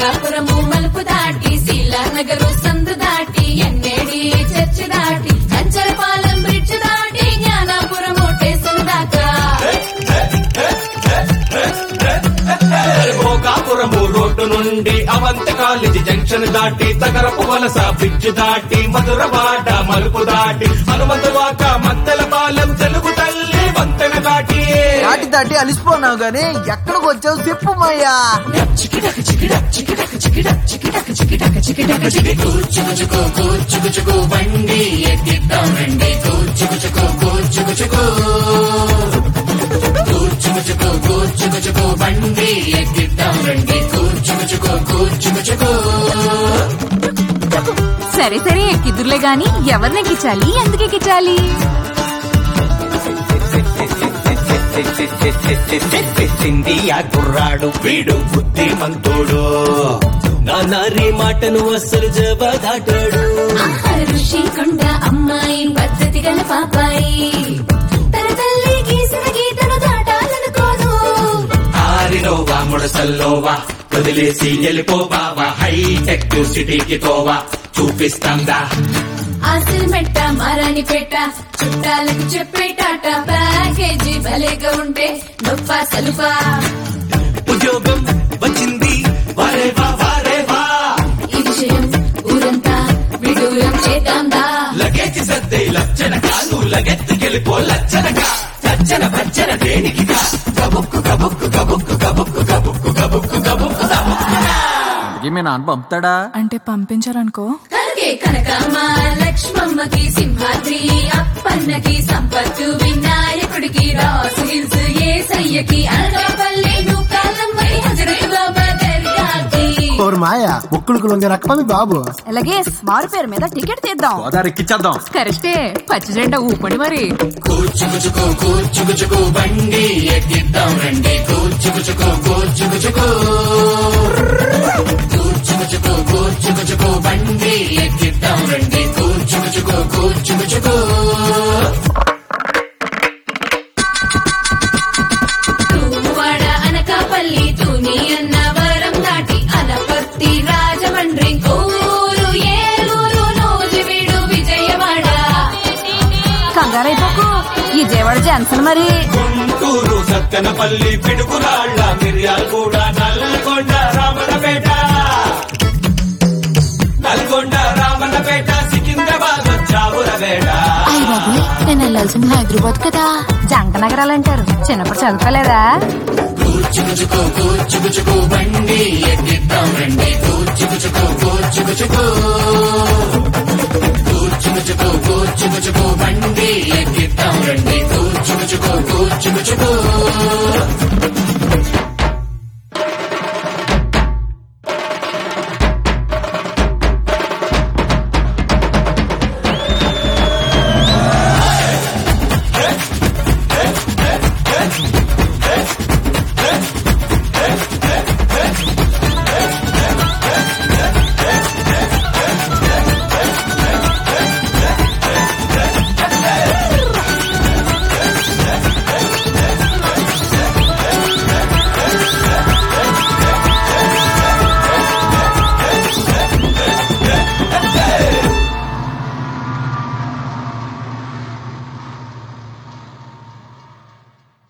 భోగాపురము మలుపు దాటి శీలానగరు సందు దాటి ఎన్నేడి చర్చి దాటి కంచరపాలెం బ్రిడ్జ్ దాటి జ్ఞానాపురము స్టేషన్ దాకా భోగాపురము రోడ్డు నుండి అవంతి కాలేజీ జంక్షన్ దాటి తగరపు వలస బ్రిడ్జ్ దాటి మధురవాడ మలుపు దాటి హనుమంతవాక మత్తెలపాలెం తెలుగు తల్లి వంతెన దాటి దాటి దాటి అలిసిపోన్నావు గాని ఎక్కడికి వచ్చావు చెప్పు మాయా కూర్చుకుచుకో కూర్చుకుచుకో బండి ఎక్కిద్దాం రండి కూర్చుకుచుకో కూర్చుకుచుకో కూర్చుకుచుకో కూర్చుకుచుకో బండి ఎక్కిద్దాం రండి కూర్చుకుచుకో కూర్చుకుచుకో సరే సరే ఎక్కిద్దురులే గాని ఎవరిని ఎక్కించాలి ఎందుకు ఎక్కించాలి తెచ్చింది ఆ కుర్రాడు వీడు బుద్ధిమంతుడు నా నారి మాటను అస్సలు జబదాటాడు ఋషి కొండ అమ్మాయి పద్ధతి గల పాపాయి తన తల్లి గీసిన గీతను దాటాలనుకోదు ఆరిలోవా ముడసల్లోవా వదిలేసి వెళ్ళిపోవావా హైటెక్ సిటీకి తోవా చూపిస్తాందా ఆసిల్ మెట్ట మారాని పెట్ట చుట్టాలకు చెప్పేటాట ప్యాకేజీ భలేగా ఉంటే నొప్ప సలుపా ఉద్యోగం వచ్చింది వారేవా వారేవా ఈ విషయం ఊరంతా విడూరం చేద్దాందా లగేజ్ సర్దే లచ్చనగా నువ్వు లగెత్తుకెళ్ళిపో లచ్చనగా చచ్చన భచ్చన దేనికిగా కబుక్కు కబుక్కు కబుక్కు కబుక్కు కబుక్కు కబుక్కు కబుక్కు మీ నాన్న పంపుతాడా అంటే పంపించారనుకో కనకే కనకమ్మ లక్ష్మమ్మకి సింహాద్రి అప్పన్నకి సంపత్తు వినాయకుడికి రాసు హిల్స్ ఏసయ్యకి అనకాపల్లి నూకాలమ్మకి హజరత్ బాబా దర్గాకి ఓరు మాయ బొక్కులకు లొంగే రకమా మీ బాబు అలాగే మారు పేరు మీద టికెట్ తీద్దాం గోదావరి ఎక్కిచ్చేద్దాం కరెక్టే పచ్చి జెండా ఊపండి మరి కూర్చుకుచుకో కూర్చుకుచుకో బండి ఎక్కిద్దాం రండి కూర్చుకుచుకో కూర్చుకుచుకో కూర్చుకుచుకో కూర్చుకుచుకో బండి ఎక్కిద్దాం రండి కూర్చుకుచుకో కూర్చుకుచుకో తూమువాడ అనకాపల్లి తుని అన్నవరం దాటి అనపర్తి రాజమండ్రి కోరు ఏలూరు నూజివీడు విజయవాడ కంగారైపోకు ఈ జయవాడ జాన్సన్ మరి గుంటూరు సత్తెనపల్లి పిడుగురాళ్ళ మిర్యాలు కూడా నల్గొండ రామన్నపేట నల్గొండ రామన్నపేట సికింద్రాబాద్ చావురపేట అయ్య బాబోయ్ నేను వెళ్ళాల్సింది హైదరాబాద్ కదా జంట నగరాలు అంటారు చిన్నప్పుడు చదువుకోలేదా కూర్చుకుచుకో కూర్చుకుచుకో బండి ఎక్కిద్దాం రండి కూర్చుకుచుకో కూర్చుకుచుకో కూర్చుకుచుకో కూర్చుకుచుకో బండి ఎక్కిద్దాం రండి కూర్చుకుచుకో కూర్చుకుచుకో